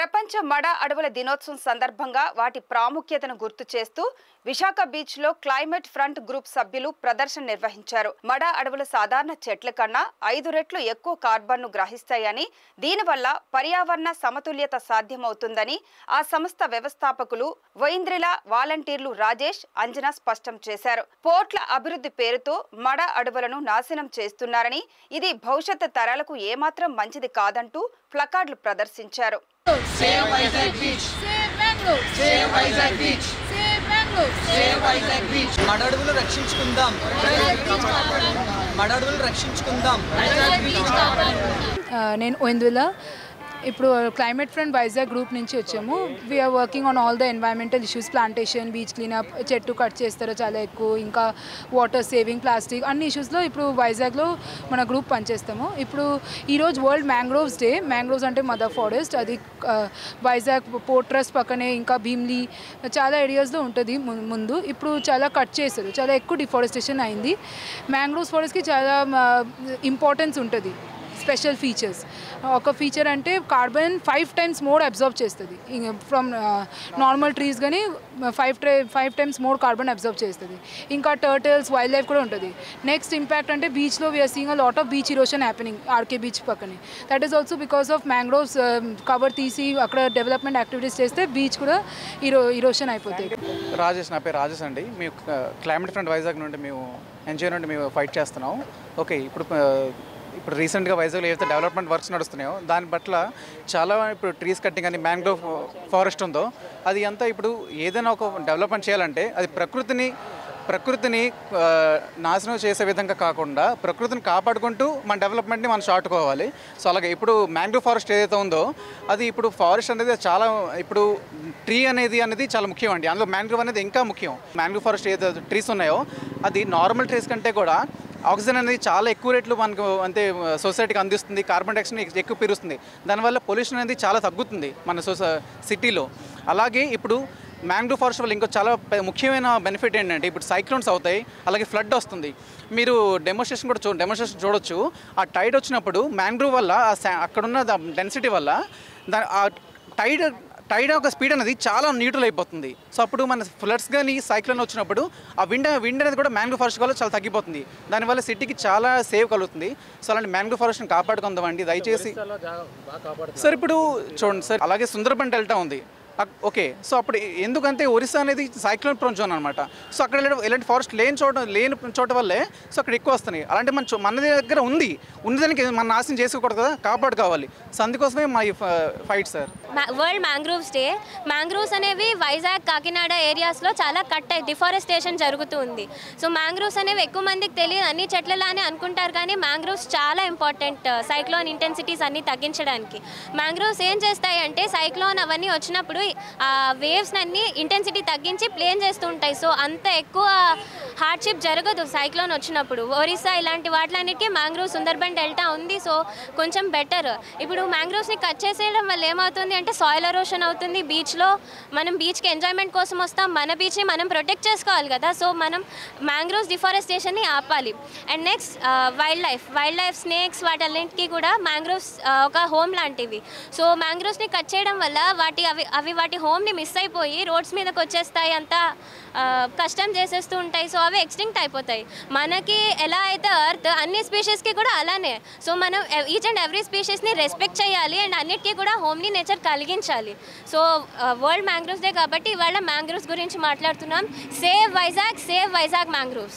ప్రపంచ మడ అడవుల దినోత్సవం సందర్భంగా వాటి ప్రాముఖ్యతను గుర్తు చేస్తూ విశాఖ బీచ్ లో క్లైమేట్ ఫ్రంట్ గ్రూప్ సభ్యులు ప్రదర్శన నిర్వహించారు మడ అడవులు సాధారణ చెట్ల కన్నా ఐదు రెట్లు ఎక్కువ కార్బన్ ను గ్రహిస్తాయని దీనివల్ల పర్యావరణ సమతుల్యత సాధ్యమవుతుందని ఆ సంస్థ వ్యవస్థాపకులు వైంద్రిల వాలంటీర్లు రాజేష్ అంజనా స్పష్టం చేశారు పోర్ట్ల అభివృద్ధి పేరుతో మడ అడవులను నాశనం చేస్తున్నారని ఇది భవిష్యత్తు తరాలకు ఏమాత్రం మంచిది కాదంటూ ప్లకార్డులు ప్రదర్శించారు Save Vizag Beach. Save Bangalore. Save Vizag Beach. Save Bangalore. Save Vizag Beach. మడడుగులు రక్షించుకుందాం మడడుగులు రక్షించుకుందాం Uh, నేను ఓయిందుల ఇప్పుడు క్లైమేట్ ఫ్రెండ్ వైజాగ్ గ్రూప్ నుంచి వచ్చాము we are working on all the environmental issues plantation beach cleanup చెట్టు కట్ చేస్తారు చాలా ఎక్కువ ఇంకా వాటర్ సేవింగ్ ప్లాస్టిక్ అన్ని ఇష్యూస్లో ఇప్పుడు వైజాగ్లో మన గ్రూప్ పనిచేస్తాము ఇప్పుడు ఈరోజు వరల్డ్ మ్యాంగ్రోవ్స్ డే మ్యాంగ్రోవ్స్ అంటే మదర్ ఫారెస్ట్ అది ఆ, వైజాగ్ పోర్ట్ ట్రస్ట్ పక్కనే ఇంకా భీమ్లీ చాలా ఏరియాస్లో ఉంటుంది ము- ముందు ఇప్పుడు చాలా కట్ చేశారు చాలా ఎక్కువ డిఫారెస్టేషన్ అయింది మ్యాంగ్రోవ్స్ ఫారెస్ట్కి చాలా ఇంపార్టెన్స్ ఉంటుంది స్పెషల్ ఫీచర్స్ ఒక ఫీచర్ అంటే carbon five times more absorb చేస్తుంది ఫ్రమ్ నార్మల్ ట్రీస్ కానీ five try five times more carbon absorb చేస్తుంది ఇంకా టర్టల్స్ వైల్డ్ లైఫ్ కూడా ఉంటుంది నెక్స్ట్ ఇంపాక్ట్ అంటే బీచ్లో we are seeing a lot of beach erosion happening RK beach పక్కనే that is also because of mangroves cover తీసి అక్కడ డెవలప్మెంట్ యాక్టివిటీస్ చేస్తే బీచ్ కూడా ఇరో ఇరోషన్ అయిపోతాయి రాజేష్ నా పేరు రాజేష్ అండి మేము క్లైమేట్ ఫ్రంట్ వైజాగ్ నుండి మేము ఎన్జిఓ నుండి మేము ఫైట్ చేస్తున్నాం ఓకే ఇప్పుడు ఆ, ఇప్పుడు రీసెంట్గా వైజాగ్లో ఏవైతే డెవలప్మెంట్ వర్క్స్ నడుస్తున్నాయో దాని పట్ల చాలా ఇప్పుడు ట్రీస్ కట్టింగ్ అని మ్యాంగ్రోవ్ ఫారెస్ట్ ఉందో అది అంతా ఇప్పుడు ఏదైనా ఒక డెవలప్మెంట్ చేయాలంటే అది ప్రకృతిని ప్రకృతిని ఆ, నాశనం చేసే విధంగా కాకుండా ప్రకృతిని కాపాడుకుంటూ మన డెవలప్మెంట్ని మనం చాటుకోవాలి సో అలాగే ఇప్పుడు మ్యాంగ్రోవ్ ఫారెస్ట్ ఏదైతే ఉందో అది ఇప్పుడు ఫారెస్ట్ అనేది చాలా ఇప్పుడు ట్రీ అనేది అనేది చాలా ముఖ్యం అండి అందులో మ్యాంగ్రోవ్ అనేది ఇంకా ముఖ్యం మ్యాంగ్రోవ్ ఫారెస్ట్ ఏదైతే ట్రీస్ ఉన్నాయో అది నార్మల్ ట్రీస్ కంటే కూడా ఆక్సిజన్ అనేది చాలా ఎక్కువ రేట్లు మనకు అంటే సొసైటీకి అందిస్తుంది కార్బన్ డైఆక్సైడ్ ఎక్కువ పెరుగుతుంది దానివల్ల పొల్యూషన్ అనేది చాలా తగ్గుతుంది మన సొసై సిటీలో అలాగే ఇప్పుడు మ్యాంగ్రూవ్ ఫారెస్ట్ వల్ల ఇంకో చాలా పె- ముఖ్యమైన బెనిఫిట్ ఏంటంటే ఇప్పుడు సైక్లోన్స్ అవుతాయి అలాగే ఫ్లడ్ వస్తుంది మీరు డెమోన్స్ట్రేషన్ కూడా చూ డెమోన్స్ట్రేషన్ చూడొచ్చు ఆ టైడ్ వచ్చినప్పుడు మ్యాంగ్రూవ్ వల్ల ఆ సా- అక్కడున్న డెన్సిటీ వల్ల దా ఆ టైడ్ టైడ్ యొక్క స్పీడ్ అనేది చాలా న్యూట్రల్ అయిపోతుంది సో అప్పుడు మన ఫ్లడ్స్ కానీ సైక్లోన్ వచ్చినప్పుడు ఆ విండ్ విండ్ అనేది కూడా మ్యాంగ్రూవ్ ఫారెస్ట్ వల్ల చాలా తగ్గిపోతుంది దానివల్ల సిటీకి చాలా సేవ్ కలుగుతుంది సో అలాంటి మ్యాంగ్రూవ్ ఫారెస్ట్ని కాపాడుకుందామండి దయచేసి సార్ ఇప్పుడు చూడండి సార్ అలాగే సుందరబన్ డెల్టా ఉంది అక్- ఓకే సో అప్పుడు ఎందుకంటే ఒరిస్సా అనేది సైక్లోన్ ప్రోన్ జోన్ అనమాట సో అక్కడ ఇలాంటి- ఇలాంటి ఫారెస్ట్ లేని చోట లేని చోట వల్లే సో అక్కడ ఎక్కువ వస్తున్నాయి అలాంటి మన చో- మన దగ్గర ఉంది ఉన్నదానికి మన నాశనం చేసుకోకూడదు కదా కాపాడుకోవాలి సో అందుకోసమే మా ఈ fight sir world mangroves day mangroves అనేవి వైజాగ్ కాకినాడ ఏరియాస్లో చాలా కట్ డిఫారెస్టేషన్ జరుగుతూ ఉంది సో మ్యాంగ్రూవ్స్ అనేవి ఎక్కువ మందికి తెలియదు అన్ని చెట్లలానే అనుకుంటారు కానీ మ్యాంగ్రూవ్స్ చాలా ఇంపార్టెంట్ సైక్లోన్ ఇంటెన్సిటీస్ అన్ని తగ్గించడానికి మ్యాంగ్రూవ్స్ ఏం చేస్తాయి అంటే సైక్లోన్ అవన్నీ వచ్చినప్పుడు ఆ వేవ్స్ అన్ని ఇంటెన్సిటీ తగ్గించి ప్లేన్ చేస్తూ ఉంటాయి సో అంత ఎక్కువ హార్డ్షిప్ జరగదు సైక్లోన్ వచ్చినప్పుడు ఒరిస్సా ఇలాంటి వాటిలన్నిటికీ మ్యాంగ్రూవ్ సుందర్బన్ డెల్టా ఉంది సో కొంచెం బెటర్ ఇప్పుడు మ్యాంగ్రూవ్స్ని కట్ చేసేయడం వల్ల ఏమవుతుంది అంటే సాయిల్ ఎరోషన్ అవుతుంది బీచ్లో మనం బీచ్కి ఎంజాయ్మెంట్ కోసం వస్తాం మన బీచ్ని మనం ప్రొటెక్ట్ చేసుకోవాలి కదా సో మనం మ్యాంగ్రోవ్స్ డిఫారెస్టేషన్ని ఆపాలి and next wildlife wildlife snakes వాటన్నింటికి కూడా మ్యాంగ్రోవ్స్ ఒక హోమ్ లాంటివి సో మ్యాంగ్రోవ్స్ని కట్ చేయడం వల్ల వాటి అవి అవి వాటి హోమ్ని మిస్ అయిపోయి రోడ్స్ మీదకి వచ్చేస్తాయి అంతా ఆ, కష్టం చేసేస్తూ ఉంటాయి సో అవి ఎక్స్టింక్ట్ అయిపోతాయి మనకి ఎలా అయితే అర్త్ అన్ని స్పీషీస్కి కూడా అలానే సో మనం ఈచ్ అండ్ ఎవ్రీ స్పీషీస్ని రెస్పెక్ట్ చేయాలి అండ్ అన్నిటికీ కూడా హోమ్లీ నేచర్ కలిగించాలి సో వరల్డ్ మ్యాంగ్రోవ్స్ డే కాబట్టి ఇవాళ మ్యాంగ్రోవ్స్ గురించి మాట్లాడుతున్నాం save Vizag save Vizag mangroves